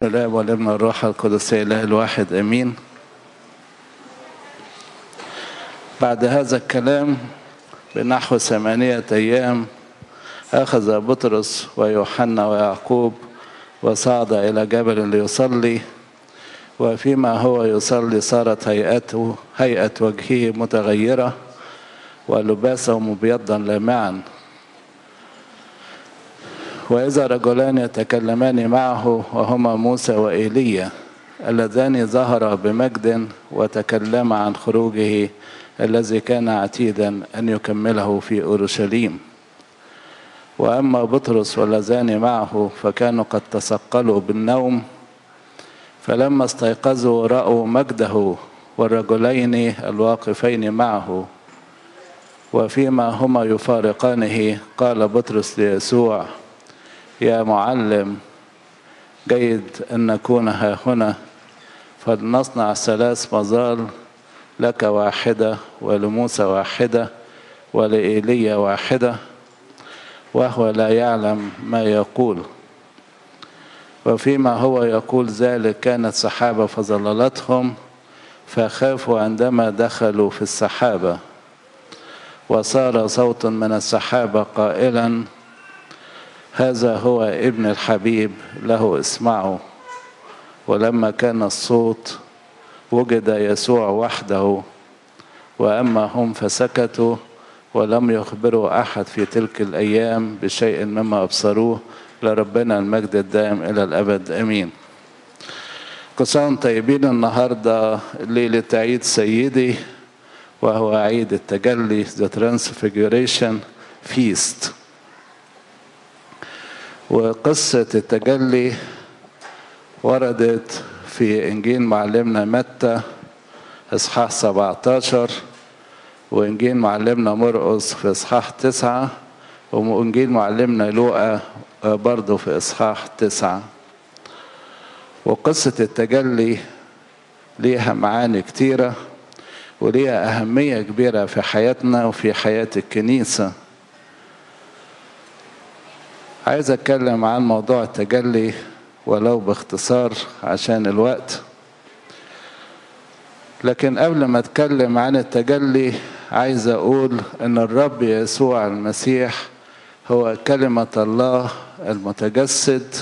الاب والابن والروح القدس اله الواحد امين بعد هذا الكلام بنحو ثمانية أيام أخذ بطرس ويوحنا ويعقوب وصعد إلى جبل ليصلي وفيما هو يصلي صارت هيئته هيئة وجهه متغيرة ولباسه مبيضا لامعا وإذا رجلان يتكلمان معه وهما موسى وإيليا اللذان ظهرا بمجد وتكلما عن خروجه الذي كان عتيدا أن يكمله في أورشليم وأما بطرس واللذان معه فكانوا قد تثقلوا بالنوم فلما استيقظوا رأوا مجده والرجلين الواقفين معه وفيما هما يفارقانه قال بطرس ليسوع يا معلم جيد أن نكون ها هنا فلنصنع ثلاث مظال لك واحدة ولموسى واحدة ولإيليا واحدة وهو لا يعلم ما يقول وفيما هو يقول ذلك كانت سحابة فظللتهم فخافوا عندما دخلوا في السحابة وصار صوت من السحابة قائلا هذا هو ابن الحبيب له اسمعوا ولما كان الصوت وجد يسوع وحده واما هم فسكتوا ولم يخبروا احد في تلك الايام بشيء مما ابصروه لربنا المجد الدائم الى الابد امين كل طيبين النهارده ليله عيد سيدي وهو عيد التجلي The Transfiguration Feast وقصة التجلي وردت في إنجيل معلمنا متى إصحاح 17 وإنجيل معلمنا مرقس في إصحاح 9 وإنجيل معلمنا لوقا برضه في إصحاح 9 وقصة التجلي ليها معاني كتيرة وليها أهمية كبيرة في حياتنا وفي حياة الكنيسة عايز اتكلم عن موضوع التجلي ولو باختصار عشان الوقت لكن قبل ما اتكلم عن التجلي عايز اقول ان الرب يسوع المسيح هو كلمة الله المتجسد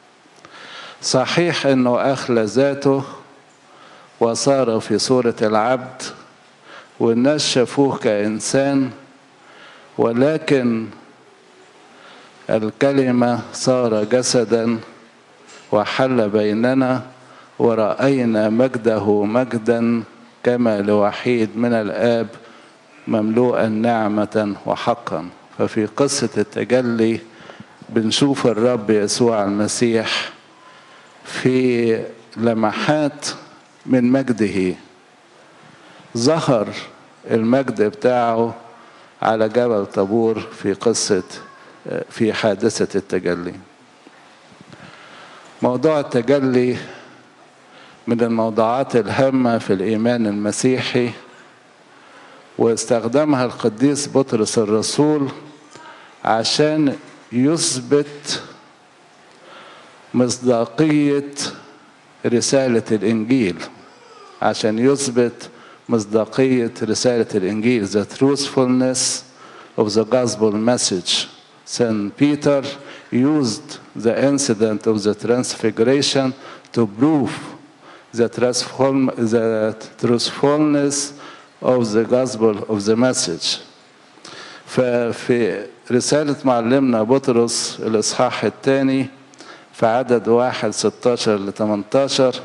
صحيح انه اخلى ذاته وصار في صورة العبد والناس شافوه كإنسان ولكن الكلمة صار جسدا وحل بيننا ورأينا مجده مجدا كما لوحيد من الآب مملوءا نعمة وحقا ففي قصة التجلي بنشوف الرب يسوع المسيح في لمحات من مجده ظهر المجد بتاعه على جبل طابور في قصة في حادثة التجلي موضوع التجلي من الموضوعات الهامة في الإيمان المسيحي واستخدمها القديس بطرس الرسول عشان يثبت مصداقية رسالة الإنجيل عشان يثبت مصداقية رسالة الإنجيل the truthfulness of the gospel message St. Peter used the incident of the transfiguration to prove the, transform, the truthfulness of the gospel of the message. ففي رسالة معلمنا بطرس الإصحاح الثاني في عدد واحد 16 ل 18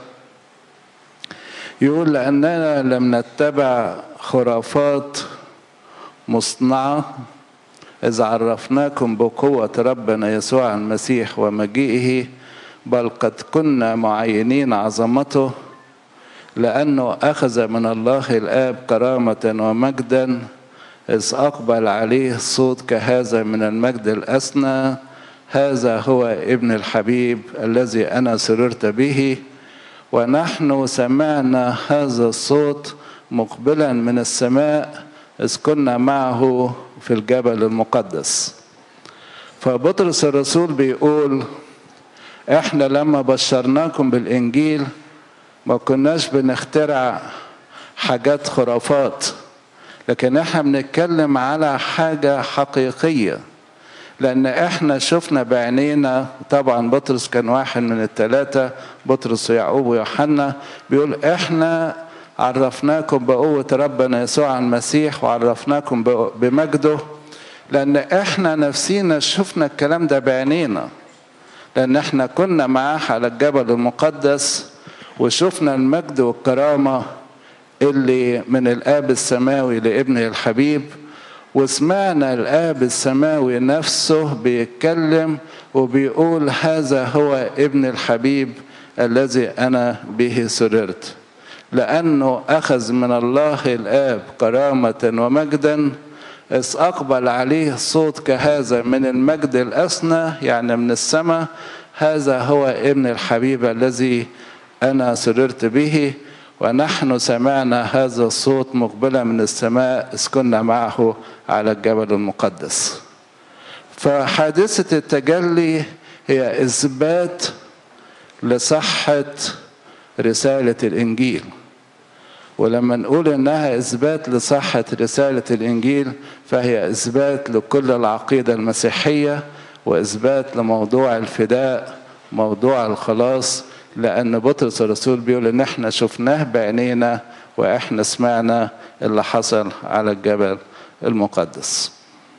يقول لأننا لم نتبع خرافات مصنعة إذ عرفناكم بقوة ربنا يسوع المسيح ومجيئه بل قد كنا معينين عظمته لأنه أخذ من الله الآب كرامة ومجدا إذ أقبل عليه صوت كهذا من المجد الأسنى هذا هو ابن الحبيب الذي أنا سررت به ونحن سمعنا هذا الصوت مقبلا من السماء إذ كنا معه في الجبل المقدس فبطرس الرسول بيقول احنا لما بشرناكم بالانجيل ما كناش بنخترع حاجات خرافات لكن احنا بنتكلم على حاجة حقيقية لأن احنا شفنا بعينينا طبعا بطرس كان واحد من الثلاثة بطرس ويعقوب ويوحنا بيقول احنا عرفناكم بقوة ربنا يسوع المسيح وعرفناكم بمجده لأن احنا نفسينا شفنا الكلام ده بعينينا لأن احنا كنا معاه على الجبل المقدس وشفنا المجد والكرامة اللي من الآب السماوي لابنه الحبيب وسمعنا الآب السماوي نفسه بيتكلم وبيقول هذا هو ابن الحبيب الذي أنا به سررت لأنه أخذ من الله الآب كرامة ومجدا إذ أقبل عليه صوت كهذا من المجد الأسنى يعني من السماء هذا هو ابن الحبيب الذي أنا سررت به ونحن سمعنا هذا الصوت مقبلا من السماء إذ كنا معه على الجبل المقدس فحادثة التجلي هي إثبات لصحة رسالة الإنجيل ولما نقول إنها إثبات لصحة رسالة الإنجيل فهي إثبات لكل العقيدة المسيحية وإثبات لموضوع الفداء موضوع الخلاص لأن بطرس الرسول بيقول إن إحنا شفناه بعينينا وإحنا سمعنا اللي حصل على الجبل المقدس.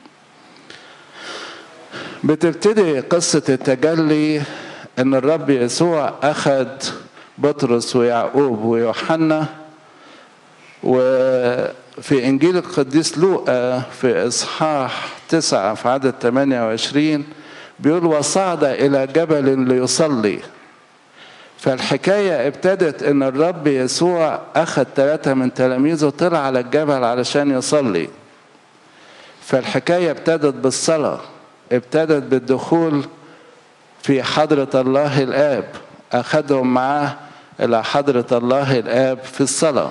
بتبتدي قصة التجلي إن الرب يسوع أخذ بطرس ويعقوب ويوحنا وفي إنجيل القديس لوقا في إصحاح تسعة في عدد 28 بيقول وصعد إلى جبل ليصلي فالحكاية ابتدت ان الرب يسوع اخذ ثلاثة من تلاميذه طلع على الجبل علشان يصلي فالحكاية ابتدت بالصلاة ابتدت بالدخول في حضرة الله الآب أخذهم معاه إلى حضرة الله الآب في الصلاة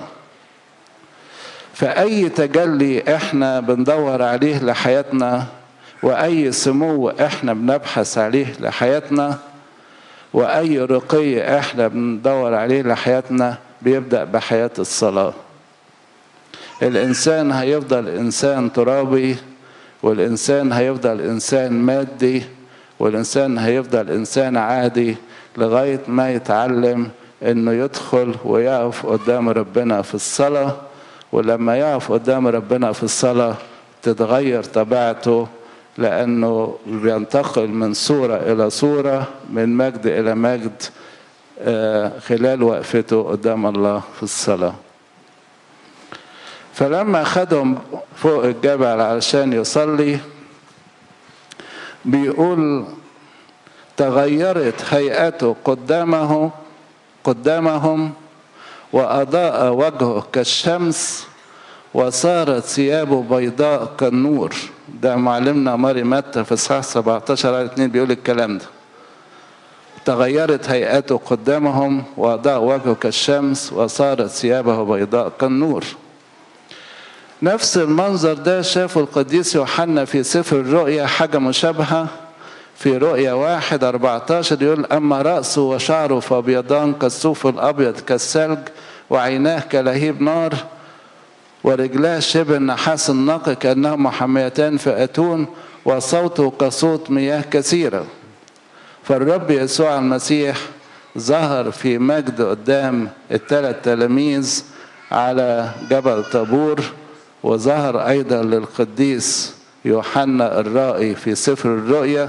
فأي تجلي إحنا بندور عليه لحياتنا وأي سمو إحنا بنبحث عليه لحياتنا واي رقي احنا بندور عليه لحياتنا بيبدا بحياه الصلاه الانسان هيفضل انسان ترابي والانسان هيفضل انسان مادي والانسان هيفضل انسان عادي لغايه ما يتعلم انه يدخل ويقف قدام ربنا في الصلاه ولما يقف قدام ربنا في الصلاه تتغير طبيعته لأنه بينتقل من صورة إلى صورة من مجد إلى مجد خلال وقفته قدام الله في الصلاة فلما أخدهم فوق الجبل علشان يصلي بيقول تغيرت هيئته قدامه قدامهم وأضاء وجهه كالشمس وصارت ثيابه بيضاء كالنور ده معلمنا ماري متى في اصحاح 17 على 2 بيقول الكلام ده تغيرت هيئته قدامهم وأضاء وجهه كالشمس وصارت ثيابه بيضاء كالنور نفس المنظر ده شافه القديس يوحنا في سفر الرؤيا حاجة مشابهة في رؤيا واحد 14 يقول أما رأسه وشعره فأبيضان كالصوف الأبيض كالثلج وعيناه كلهيب نار ورجلاه شبه النحاس النقي كأنهما محميتان في أتون وصوته كصوت مياه كثيرة فالرب يسوع المسيح ظهر في مجد قدام الثلاث تلاميذ على جبل طابور وظهر أيضا للقديس يوحنا الرائي في سفر الرؤيا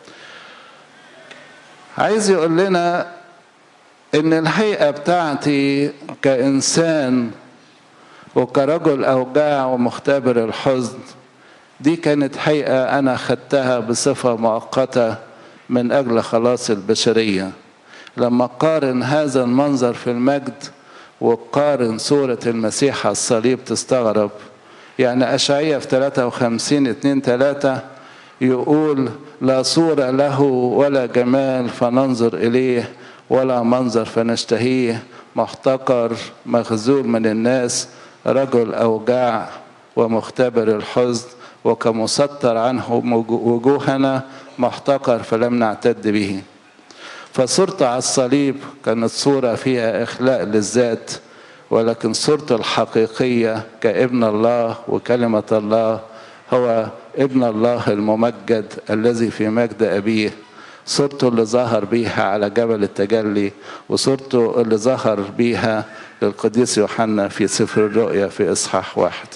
عايز يقول لنا ان الهيئة بتاعتي كإنسان وكرجل أوجاع ومختبر الحزن دي كانت هيئة أنا خدتها بصفة مؤقتة من أجل خلاص البشرية لما قارن هذا المنظر في المجد وقارن صورة المسيح على الصليب تستغرب يعني أشعية في 53 2 3 يقول لا صورة له ولا جمال فننظر إليه ولا منظر فنشتهيه محتقر مخزول من الناس رجل أوجاع ومختبر الحزن وكمستر عنه وجوهنا محتقر فلم نعتد به فصورته على الصليب كانت صورة فيها إخلاء للذات ولكن صورته الحقيقية كابن الله وكلمة الله هو ابن الله الممجد الذي في مجد أبيه صورته اللي ظهر بيها على جبل التجلي وصورته اللي ظهر بيها للقديس يوحنا في سفر الرؤيا في إصحاح واحد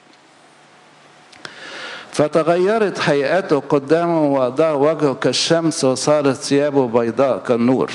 فتغيرت هيئته قدامه وأضاء وجهه كالشمس وصارت ثيابه بيضاء كالنور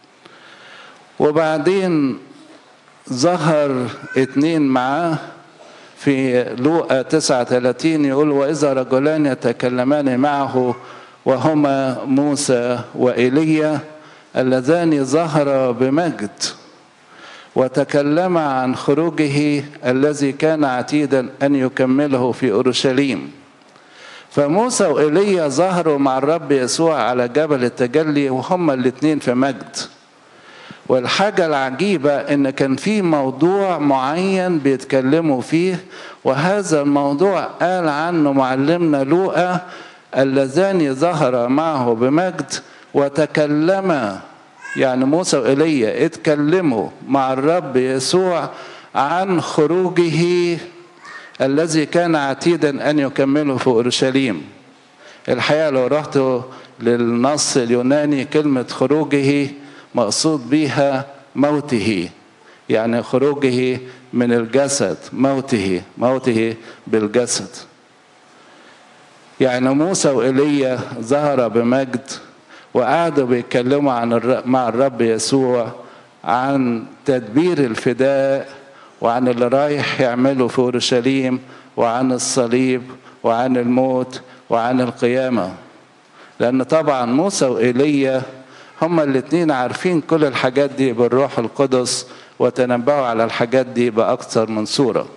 وبعدين ظهر اتنين معاه في لوقا 39 يقول وإذا رجلان يتكلمان معه وهما موسى وإيليا اللذان ظهرا بمجد وتكلما عن خروجه الذي كان عتيدا أن يكمله في أورشليم فموسى وإيليا ظهروا مع الرب يسوع على جبل التجلي وهما الاثنين في مجد والحاجة العجيبة إن كان في موضوع معين بيتكلموا فيه وهذا الموضوع قال عنه معلمنا لوقا اللذان ظهر معه بمجد وتكلما يعني موسى وإيليا اتكلموا مع الرب يسوع عن خروجه الذي كان عتيدا أن يكمله في أورشليم الحقيقة لو رحتوا للنص اليوناني كلمة خروجه مقصود بها موته يعني خروجه من الجسد موته موته بالجسد يعني موسى وإيليا ظهر بمجد وقعدوا بيتكلموا عن مع الرب يسوع عن تدبير الفداء وعن اللي رايح يعمله في اورشليم وعن الصليب وعن الموت وعن القيامه لان طبعا موسى وايليا هما الاثنين عارفين كل الحاجات دي بالروح القدس وتنبأوا على الحاجات دي باكثر من صوره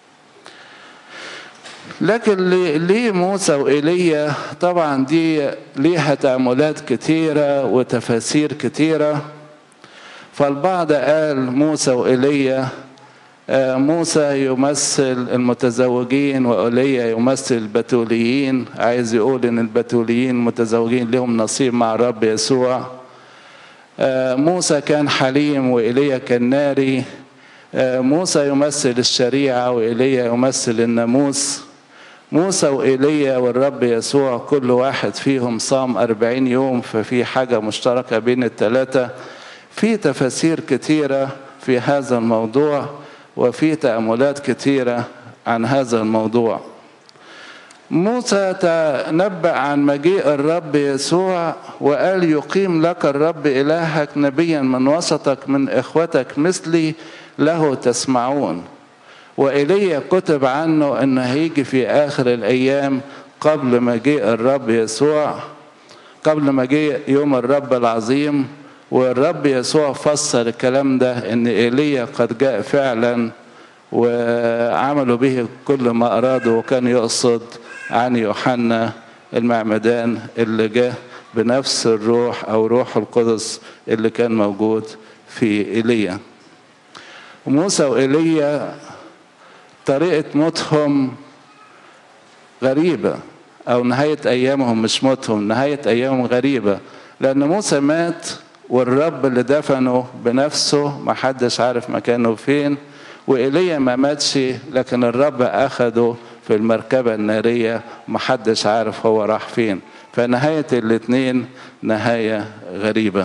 لكن ليه موسى وإيليا طبعا دي ليها تأملات كتيرة وتفاسير كتيرة فالبعض قال موسى وإيليا موسى يمثل المتزوجين وإيليا يمثل البتوليين عايز يقول إن البتوليين متزوجين لهم نصيب مع الرب يسوع موسى كان حليم وإيليا كان ناري موسى يمثل الشريعة وإيليا يمثل الناموس موسى وإيليا والرب يسوع كل واحد فيهم صام أربعين يوم ففي حاجة مشتركة بين الثلاثة في تفاسير كتيرة في هذا الموضوع وفي تأملات كتيرة عن هذا الموضوع موسى تنبأ عن مجيء الرب يسوع وقال يقيم لك الرب إلهك نبيا من وسطك من إخوتك مثلي له تسمعون وإيليا كتب عنه أنه هيجي في آخر الأيام قبل مجيء الرب يسوع قبل مجيء يوم الرب العظيم والرب يسوع فسر الكلام ده ان ايليا قد جاء فعلا وعملوا به كل ما ارادوا وكان يقصد عن يوحنا المعمدان اللي جه بنفس الروح او روح القدس اللي كان موجود في ايليا موسى وايليا طريقه موتهم غريبه او نهايه ايامهم مش موتهم نهايه ايامهم غريبه لان موسى مات والرب اللي دفنه بنفسه ما حدش عارف مكانه فين وإيليا ما ماتش لكن الرب أخده في المركبة النارية ما حدش عارف هو راح فين فنهاية الاتنين نهاية غريبة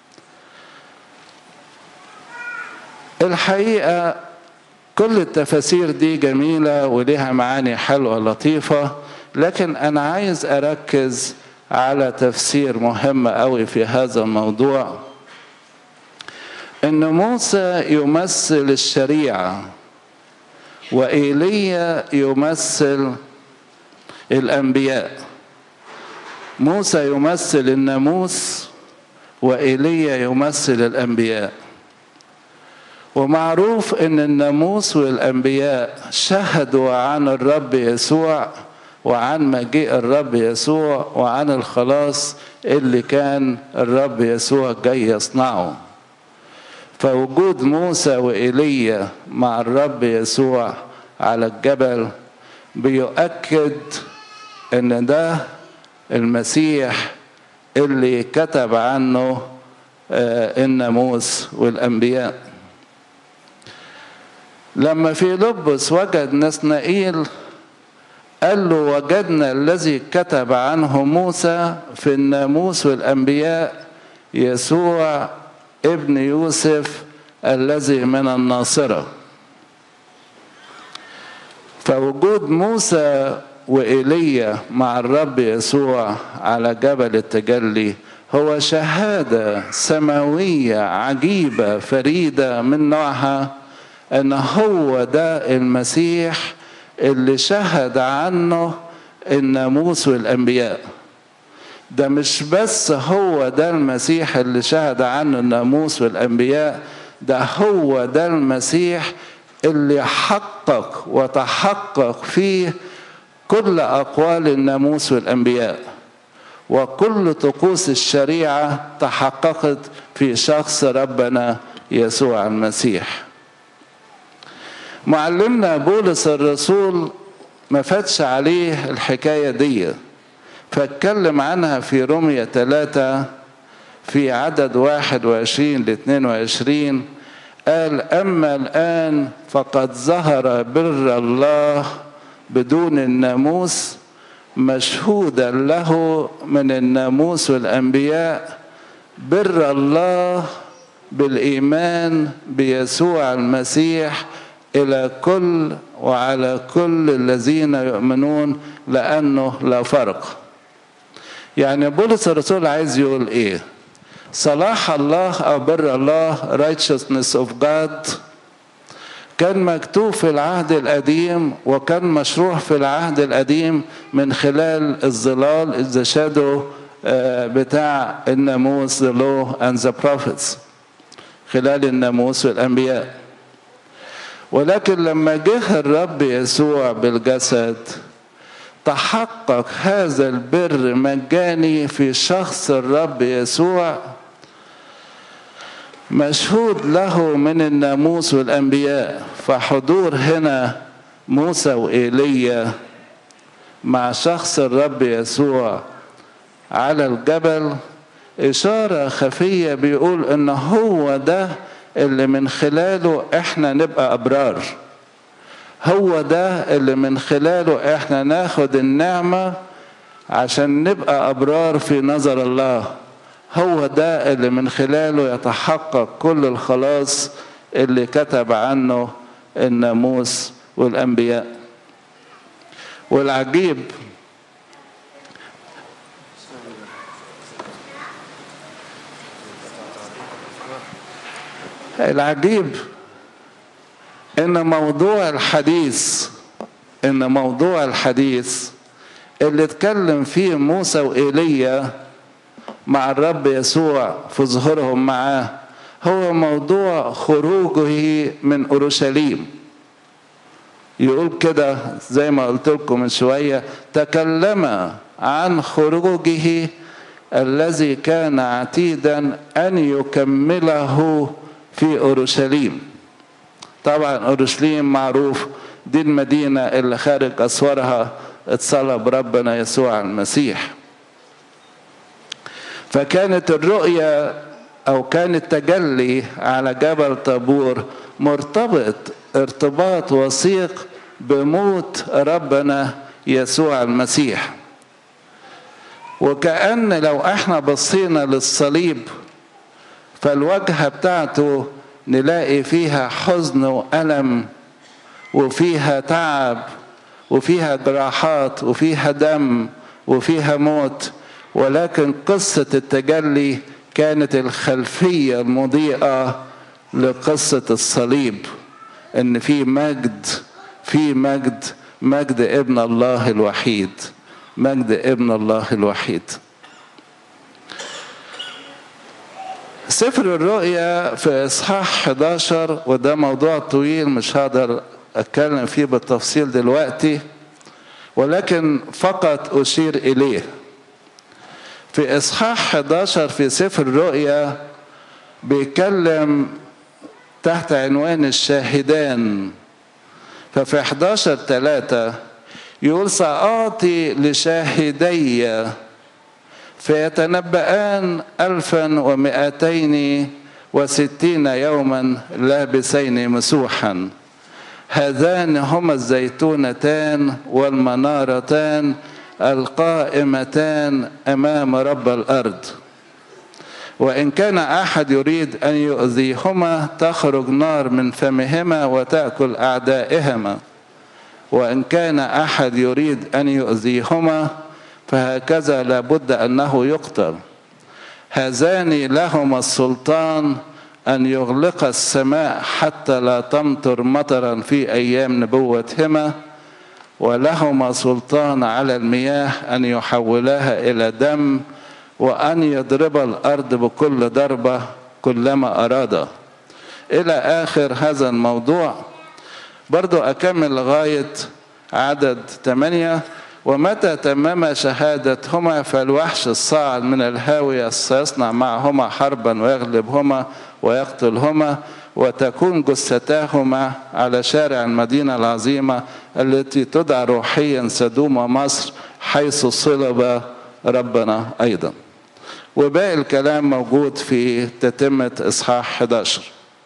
الحقيقة كل التفاسير دي جميلة ولها معاني حلوة لطيفة لكن أنا عايز أركز على تفسير مهم قوي في هذا الموضوع ان موسى يمثل الشريعه وايليا يمثل الانبياء موسى يمثل الناموس وايليا يمثل الانبياء ومعروف ان الناموس والانبياء شهدوا عن الرب يسوع وعن مجيء الرب يسوع وعن الخلاص اللي كان الرب يسوع جاي يصنعه فوجود موسى وإيليا مع الرب يسوع على الجبل بيؤكد ان ده المسيح اللي كتب عنه الناموس والأنبياء لما في لبس وجد نسنائيل قال له وجدنا الذي كتب عنه موسى في الناموس والأنبياء يسوع ابن يوسف الذي من الناصرة فوجود موسى وإيليا مع الرب يسوع على جبل التجلي هو شهادة سماوية عجيبة فريدة من نوعها أن هو ده المسيح اللي شهد عنه الناموس والأنبياء ده مش بس هو ده المسيح اللي شهد عنه الناموس والأنبياء ده هو ده المسيح اللي حقق وتحقق فيه كل أقوال الناموس والأنبياء وكل طقوس الشريعة تحققت في شخص ربنا يسوع المسيح معلمنا بولس الرسول ما فاتش عليه الحكاية دي فاتكلم عنها في رمية ثلاثة في عدد واحد وعشرين لاثنين وعشرين قال أما الآن فقد ظهر بر الله بدون الناموس مشهودا له من الناموس والأنبياء بر الله بالإيمان بيسوع المسيح إلى كل وعلى كل الذين يؤمنون لأنه لا فرق يعني بولس الرسول عايز يقول إيه صلاح الله أو بر الله righteousness of God كان مكتوب في العهد القديم وكان مشروع في العهد القديم من خلال الظلال the shadow بتاع الناموس the law and the prophets خلال الناموس والأنبياء ولكن لما جه الرب يسوع بالجسد تحقق هذا البر مجاني في شخص الرب يسوع مشهود له من الناموس والانبياء فحضور هنا موسى وايليا مع شخص الرب يسوع على الجبل اشاره خفيه بيقول ان هو ده اللي من خلاله احنا نبقى ابرار هو ده اللي من خلاله احنا ناخد النعمه عشان نبقى ابرار في نظر الله هو ده اللي من خلاله يتحقق كل الخلاص اللي كتب عنه الناموس والانبياء والعجيب العجيب ان موضوع الحديث ان موضوع الحديث اللي اتكلم فيه موسى وايليا مع الرب يسوع في ظهورهم معاه هو موضوع خروجه من اورشليم يقول كده زي ما قلت لكم من شويه تكلم عن خروجه الذي كان عتيدا ان يكمله في اورشليم طبعا اورشليم معروف دي المدينه اللي خارج اسوارها اتصلب ربنا يسوع المسيح فكانت الرؤيه او كان التجلي على جبل طابور مرتبط ارتباط وثيق بموت ربنا يسوع المسيح وكأن لو احنا بصينا للصليب فالواجهة بتاعته نلاقي فيها حزن وألم وفيها تعب وفيها جراحات وفيها دم وفيها موت ولكن قصة التجلي كانت الخلفية المضيئة لقصة الصليب إن في مجد في مجد مجد ابن الله الوحيد مجد ابن الله الوحيد سفر الرؤيا في اصحاح 11 وده موضوع طويل مش هقدر اتكلم فيه بالتفصيل دلوقتي ولكن فقط اشير اليه في اصحاح 11 في سفر الرؤيا بيتكلم تحت عنوان الشاهدان ففي 11 3 يقول سأعطي لشاهدي فيتنبأان ألفا ومئتين وستين يوما لابسين مسوحا هذان هما الزيتونتان والمنارتان القائمتان امام رب الارض وان كان احد يريد ان يؤذيهما تخرج نار من فمهما وتاكل اعدائهما وان كان احد يريد ان يؤذيهما فهكذا لابد انه يقتل هذان لهما السلطان أن يغلق السماء حتى لا تمطر مطرا في أيام نبوتهما ولهما سلطان على المياه أن يحولها إلى دم وأن يضرب الأرض بكل ضربة كلما أراد إلى آخر هذا الموضوع برضو أكمل لغاية عدد ثمانية ومتى تمم شهادتهما فالوحش الصاعد من الهاوية سيصنع معهما حربا ويغلبهما ويقتلهما وتكون جثتاهما على شارع المدينة العظيمة التي تدعى روحيا سدوم مصر حيث صلب ربنا أيضا وباقي الكلام موجود في تتمة إصحاح 11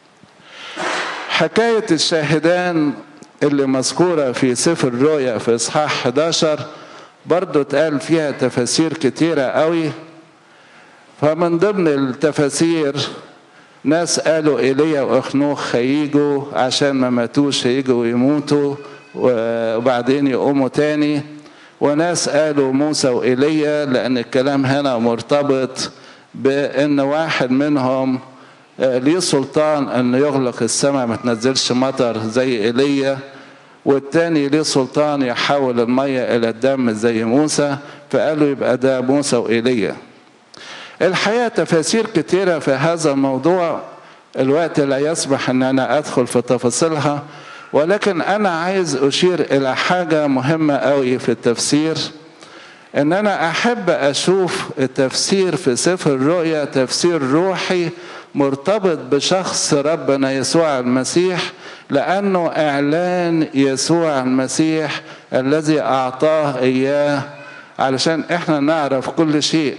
حكاية الشاهدان اللي مذكورة في سفر الرؤيا في إصحاح 11 برضو اتقال فيها تفاسير كتيرة قوي فمن ضمن التفاسير ناس قالوا ايليا واخنوخ هيجوا عشان ما ماتوش هيجوا ويموتوا وبعدين يقوموا تاني وناس قالوا موسى وايليا لان الكلام هنا مرتبط بان واحد منهم ليه سلطان ان يغلق السماء ما تنزلش مطر زي ايليا والتاني ليه سلطان يحول المية الى الدم زي موسى فقالوا يبقى ده موسى وايليا الحقيقة تفاسير كتيرة في هذا الموضوع الوقت لا يسمح ان انا ادخل في تفاصيلها ولكن انا عايز اشير الى حاجة مهمة قوي في التفسير ان انا احب اشوف التفسير في سفر الرؤيا تفسير روحي مرتبط بشخص ربنا يسوع المسيح لانه اعلان يسوع المسيح الذي اعطاه اياه علشان احنا نعرف كل شيء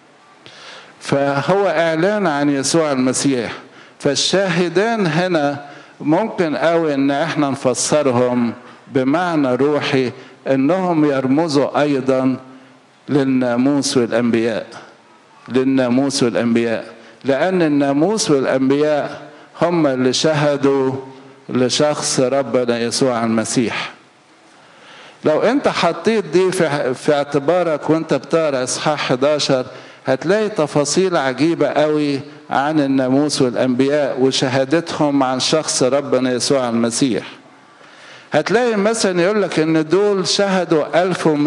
فهو اعلان عن يسوع المسيح فالشاهدان هنا ممكن قوي ان احنا نفسرهم بمعنى روحي انهم يرمزوا ايضا للناموس والانبياء للناموس والانبياء لان الناموس والانبياء هم اللي شهدوا لشخص ربنا يسوع المسيح لو انت حطيت دي في, في اعتبارك وانت بتقرا اصحاح 11 هتلاقي تفاصيل عجيبة قوي عن الناموس والأنبياء وشهادتهم عن شخص ربنا يسوع المسيح هتلاقي مثلا يقول لك ان دول شهدوا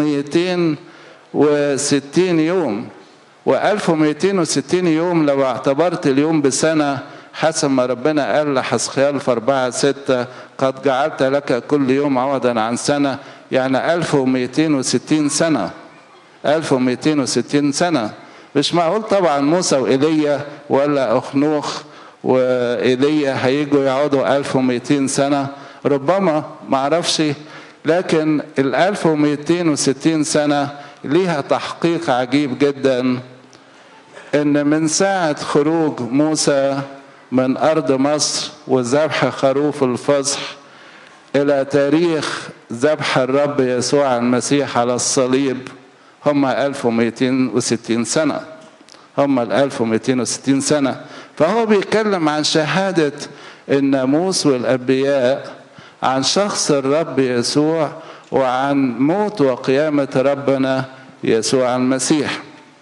1260 يوم و1260 يوم لو اعتبرت اليوم بسنة حسب ما ربنا قال لحسخيال في أربعة ستة قد جعلت لك كل يوم عوضا عن سنة يعني 1260 سنة 1260 سنة مش معقول طبعا موسى وإيليا ولا أخنوخ وإيليا هيجوا يقعدوا 1200 سنة ربما معرفش لكن ال 1260 سنة ليها تحقيق عجيب جدا ان من ساعة خروج موسى من أرض مصر وذبح خروف الفصح إلى تاريخ ذبح الرب يسوع المسيح على الصليب هم 1260 سنة هم ال 1260 سنة فهو بيتكلم عن شهادة الناموس والأنبياء عن شخص الرب يسوع وعن موت وقيامة ربنا يسوع المسيح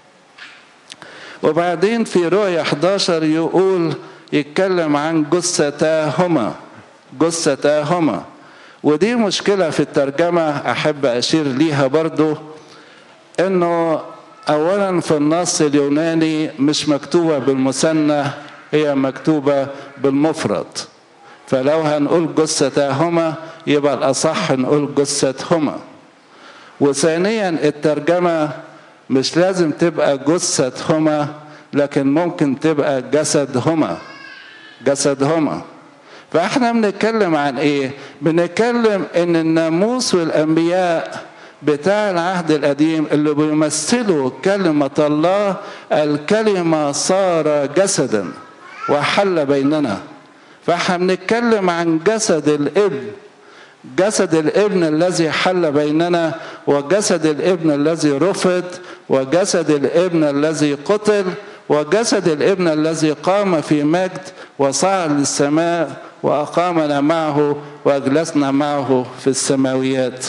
وبعدين في رؤية 11 يقول يتكلم عن جثتاهما جثتاهما ودي مشكلة في الترجمة أحب أشير ليها برضو انه اولا في النص اليوناني مش مكتوبه بالمثنى هي مكتوبه بالمفرد فلو هنقول جثتاهما يبقى الاصح نقول جثتهما وثانيا الترجمه مش لازم تبقى جثتهما لكن ممكن تبقى جسدهما جسدهما فاحنا بنتكلم عن ايه بنتكلم ان الناموس والانبياء بتاع العهد القديم اللي بيمثلوا كلمة الله الكلمة صار جسدا وحل بيننا فاحنا بنتكلم عن جسد الابن جسد الابن الذي حل بيننا وجسد الابن الذي رفض وجسد الابن الذي قتل وجسد الابن الذي قام في مجد وصعد للسماء واقامنا معه واجلسنا معه في السماويات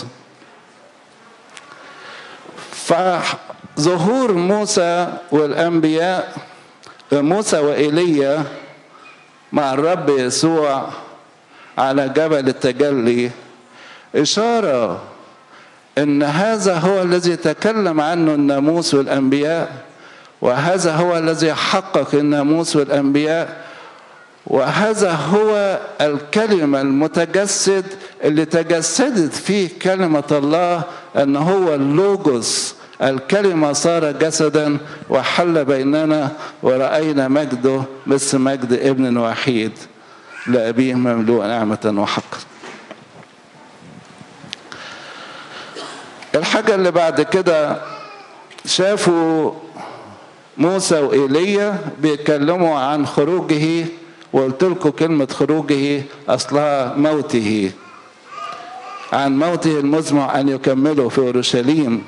فظهور موسى والانبياء موسى وايليا مع الرب يسوع على جبل التجلي اشاره ان هذا هو الذي تكلم عنه الناموس والانبياء وهذا هو الذي حقق الناموس والانبياء وهذا هو الكلمه المتجسد اللي تجسدت فيه كلمه الله ان هو اللوجوس الكلمه صار جسدا وحل بيننا وراينا مجده مثل مجد ابن وحيد لابيه مملوء نعمه وحقا الحاجه اللي بعد كده شافوا موسى وإيليا بيتكلموا عن خروجه وقلت لكم كلمة خروجه أصلها موته عن موته المزمع أن يكمله في أورشليم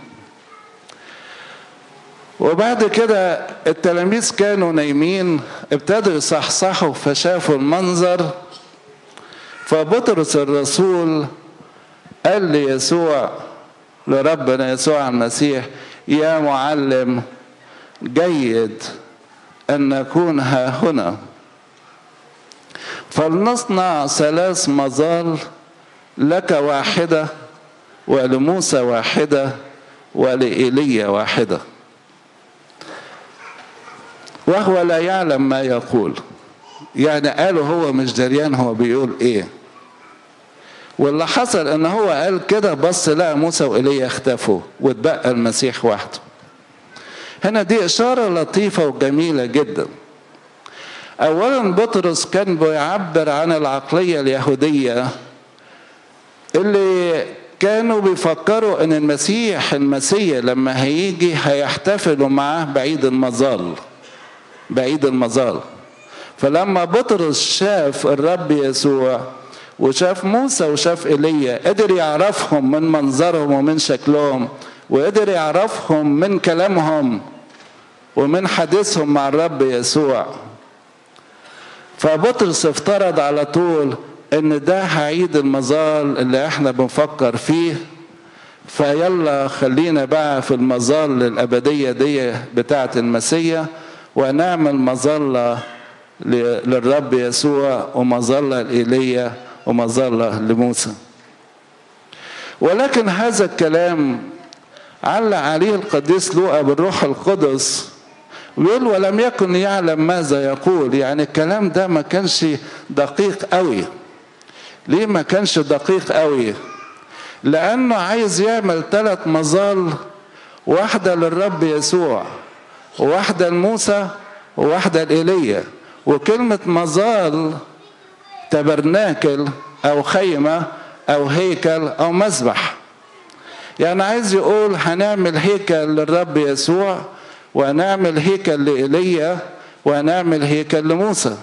وبعد كده التلاميذ كانوا نايمين ابتدوا يصحصحوا فشافوا المنظر فبطرس الرسول قال ليسوع لربنا يسوع المسيح يا معلم جيد أن نكون ها هنا فلنصنع ثلاث مظال لك واحدة ولموسى واحدة ولإيليا واحدة وهو لا يعلم ما يقول يعني قالوا هو مش دريان هو بيقول ايه واللي حصل ان هو قال كده بص لقى موسى وإيليا اختفوا واتبقى المسيح وحده هنا دي إشارة لطيفة وجميلة جدا أولا بطرس كان بيعبر عن العقلية اليهودية اللي كانوا بيفكروا ان المسيح المسيح لما هيجي هيحتفلوا معاه بعيد المظال بعيد المظال فلما بطرس شاف الرب يسوع وشاف موسى وشاف ايليا قدر يعرفهم من منظرهم ومن شكلهم وقدر يعرفهم من كلامهم ومن حديثهم مع الرب يسوع فبطرس افترض على طول ان ده هيعيد المظال اللي احنا بنفكر فيه فيلا خلينا بقى في المظال الأبدية دي بتاعة المسيح ونعمل مظلة للرب يسوع ومظلة لإيليا ومظلة لموسى ولكن هذا الكلام علق عليه القديس لوقا بالروح القدس ويقول ولم يكن يعلم ماذا يقول يعني الكلام ده ما كانش دقيق قوي ليه ما كانش دقيق قوي لانه عايز يعمل ثلاث مظال واحده للرب يسوع وواحده لموسى وواحده لايليا وكلمه مظال تبرناكل او خيمه او هيكل او مذبح يعني عايز يقول هنعمل هيكل للرب يسوع ونعمل هيكل لإيليا ونعمل هيكل لموسى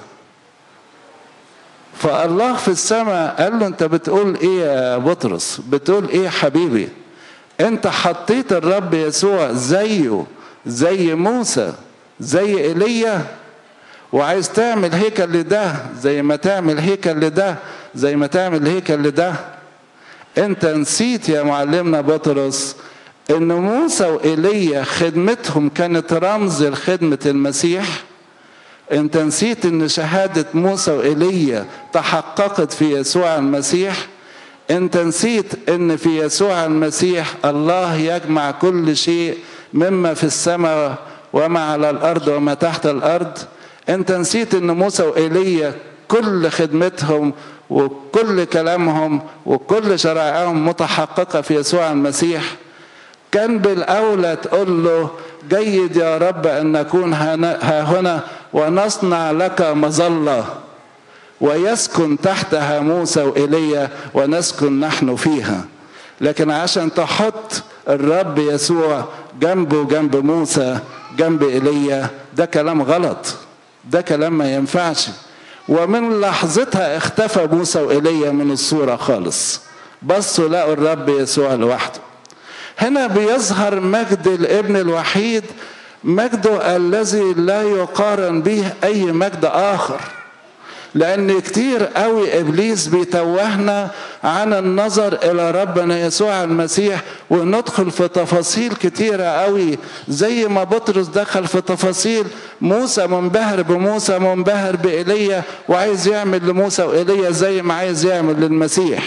فالله في السماء قال له انت بتقول ايه يا بطرس بتقول ايه حبيبي انت حطيت الرب يسوع زيه زي موسى زي ايليا وعايز تعمل هيكل لده زي ما تعمل هيكل لده زي ما تعمل هيكل لده انت نسيت يا معلمنا بطرس ان موسى وايليا خدمتهم كانت رمز لخدمه المسيح انت نسيت ان شهاده موسى وايليا تحققت في يسوع المسيح انت نسيت ان في يسوع المسيح الله يجمع كل شيء مما في السماء وما على الارض وما تحت الارض انت نسيت ان موسى وايليا كل خدمتهم وكل كلامهم وكل شرائعهم متحققه في يسوع المسيح كان بالاولى تقول له جيد يا رب ان نكون ها هنا ونصنع لك مظله ويسكن تحتها موسى وايليا ونسكن نحن فيها لكن عشان تحط الرب يسوع جنبه جنب موسى جنب ايليا ده كلام غلط ده كلام ما ينفعش ومن لحظتها اختفى موسى وايليا من الصوره خالص بصوا لقوا الرب يسوع لوحده هنا بيظهر مجد الابن الوحيد مجده الذي لا يقارن به اي مجد اخر لان كتير قوي ابليس بيتوهنا عن النظر الى ربنا يسوع المسيح وندخل في تفاصيل كتيره قوي زي ما بطرس دخل في تفاصيل موسى منبهر بموسى منبهر بايليا وعايز يعمل لموسى وايليا زي ما عايز يعمل للمسيح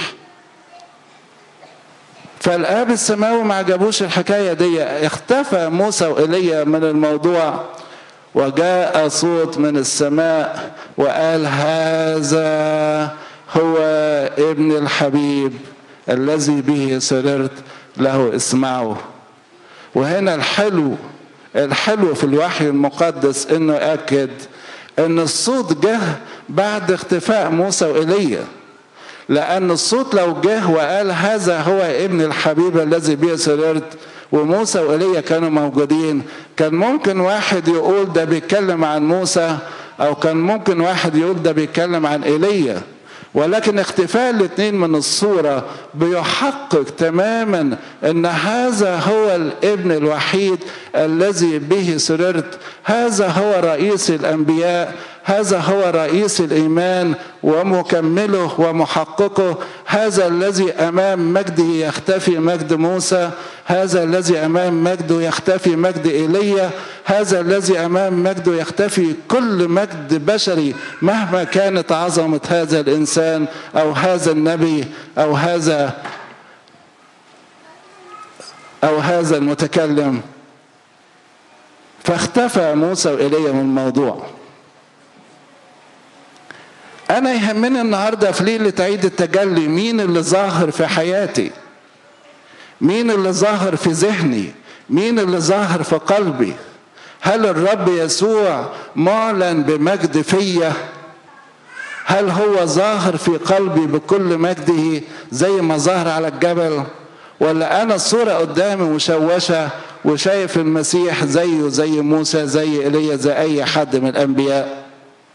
فالاب السماوي ما عجبوش الحكايه دي اختفى موسى وايليا من الموضوع وجاء صوت من السماء وقال هذا هو ابن الحبيب الذي به سررت له اسمعوا وهنا الحلو الحلو في الوحي المقدس انه اكد ان الصوت جه بعد اختفاء موسى وايليا لان الصوت لو جه وقال هذا هو ابن الحبيب الذي به سررت وموسى وإيليا كانوا موجودين كان ممكن واحد يقول ده بيتكلم عن موسى أو كان ممكن واحد يقول ده بيتكلم عن إيليا ولكن اختفاء الاثنين من الصورة بيحقق تماما ان هذا هو الابن الوحيد الذي به سررت هذا هو رئيس الانبياء هذا هو رئيس الايمان ومكمله ومحققه هذا الذي امام مجده يختفي مجد موسى هذا الذي امام مجده يختفي مجد ايليا هذا الذي امام مجده يختفي كل مجد بشري مهما كانت عظمه هذا الانسان او هذا النبي او هذا او هذا المتكلم فاختفى موسى وايليا من الموضوع انا يهمني النهارده في ليله عيد التجلي مين اللي ظاهر في حياتي مين اللي ظاهر في ذهني مين اللي ظاهر في قلبي هل الرب يسوع معلن بمجد فيا هل هو ظاهر في قلبي بكل مجده زي ما ظهر على الجبل ولا انا الصوره قدامي مشوشه وشايف المسيح زيه زي موسى زي ايليا زي اي حد من الانبياء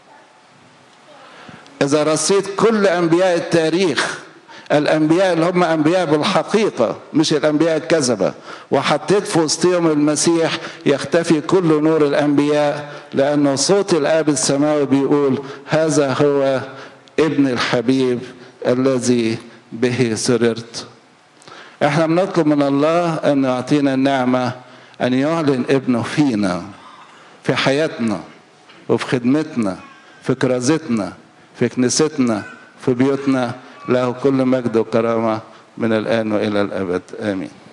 اذا رصيت كل انبياء التاريخ الانبياء اللي هم انبياء بالحقيقه مش الانبياء الكذبه وحطيت في وسطهم المسيح يختفي كل نور الانبياء لانه صوت الاب السماوي بيقول هذا هو ابن الحبيب الذي به سررت احنا بنطلب من الله ان يعطينا النعمه ان يعلن ابنه فينا في حياتنا وفي خدمتنا في كرازتنا في كنيستنا في بيوتنا له كل مجد وكرامة من الآن وإلى الأبد آمين